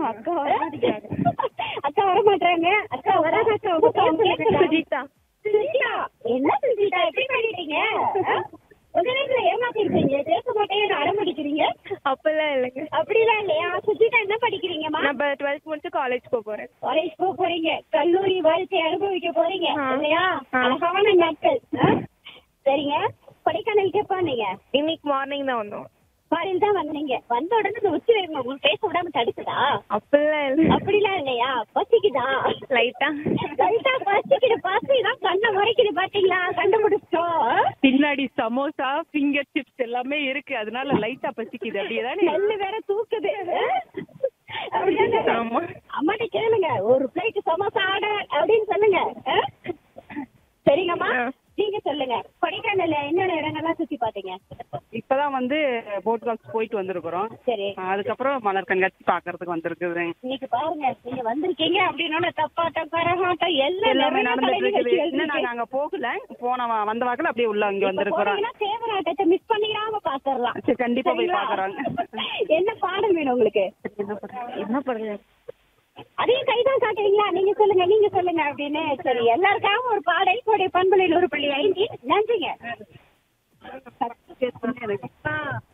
அக்கா வர மாட்டேங்கிறாங்க. அக்கா வர மாட்டாங்க அக்கா வராத அக்கா உங்க பேர் சொல்லுங்க. சுஜிதா சுஜிதா என்ன சுஜிதா எப்படி பண்ணிட்டீங்க ஆ? உங்க நேரத்துல ஏமாத்திருக்கீங்க பேச மாட்டேன்னு அடம்பிடிக்கிறீங்க அப்பெல்லாம் இல்லைங்க அப்படிலாம் இல்லையா சுஜிதா என்ன படிக்கிறீங்கம்மா நான் டுவெல்த் முடிச்சு காலேஜ் போக போறேன் காலேஜ் போக போறீங்க கல்லூரி வாழ்க்கை அனுபவிக்க போறீங்க ஆ. இல்லையா ஆ. அழகான நாட்கள் ஆ? சரிங்க கொடைக்கானலுக்கு எப்போ நீங்க இன்னைக்கு மார்னிங் தான் வந்தோம் காலையில் தான் வந்தீங்க வந்த உடனே இந்த உச்சி வேகம் உங்களுக்கு பேச விடாம தடுக்குதா அப்பெல்லாம் இல்லை அப்படிலாம் இல்லையா பசிக்குதா லைட்டா லைட்டா பசிக்குது பசிதான் கண்ணை முறைக்குது பாத்தீங்களா கண்டுபிடிச்சோம் பின்னாடி சமோசா ஃபிங்கர் சிப்ஸ் எல்லாமே இருக்கு அதனால லைட்டா பசிக்குது அப்படியேதானே நெல்லு வேற தூக்குது அப்படிதானே? ஆமா. அம்மாட்ட கேளுங்க ஒரு பிளேட் சமோசா ஆர்டர் அப்படின்னு சொல்லுங்க ஆ? சரிங்கம்மா ஆ. நீங்க சொல்லுங்க கொடைக்கானல்ல என்னென்ன இடங்கள்லாம் சுத்தி பாத்தீங்க இப்பதான் வந்து போட் ஹவுஸ் போயிட்டு வந்திருக்கிறோம் சரி அதுக்கப்புறம் மலர் கண்காட்சி பாக்குறதுக்கு வந்திருக்குது இன்னைக்கு பாருங்க நீங்க வந்திருக்கீங்க அப்படின்னு தப்பாட்டம் கரகாட்டம் எல்லாம் எல்லாமே நிறைய நடந்துட்டு கலை இருக்குது நிகழ்ச்சிகள் இன்னும் நாங்க இருக்கு. அங்க போகல போன வா- வந்த வாக்குல அப்படியே உள்ள அங்க இப்ப வந்திருக்கிறோம் போனீங்கன்னா தேவராட்டத்தை மிஸ் பண்ணிடாம பாத்துரலாம் சரி, கண்டிப்பா போய் சரிங்களா? பாக்குறோம் என்ன பாடம் வேணும் உங்களுக்கு என்ன பண்ணுங்க அதையும் கைதான் காட்டுவீங்களா நீங்க சொல்லுங்க நீங்க சொல்லுங்க அப்படின்னு சரி எல்லாருக்காகவும் ஒரு பாடல் கோடை பண்புகளில் ஒரு புள்ளி ஐந்து நன்றிங்க எனக்கு ஆ.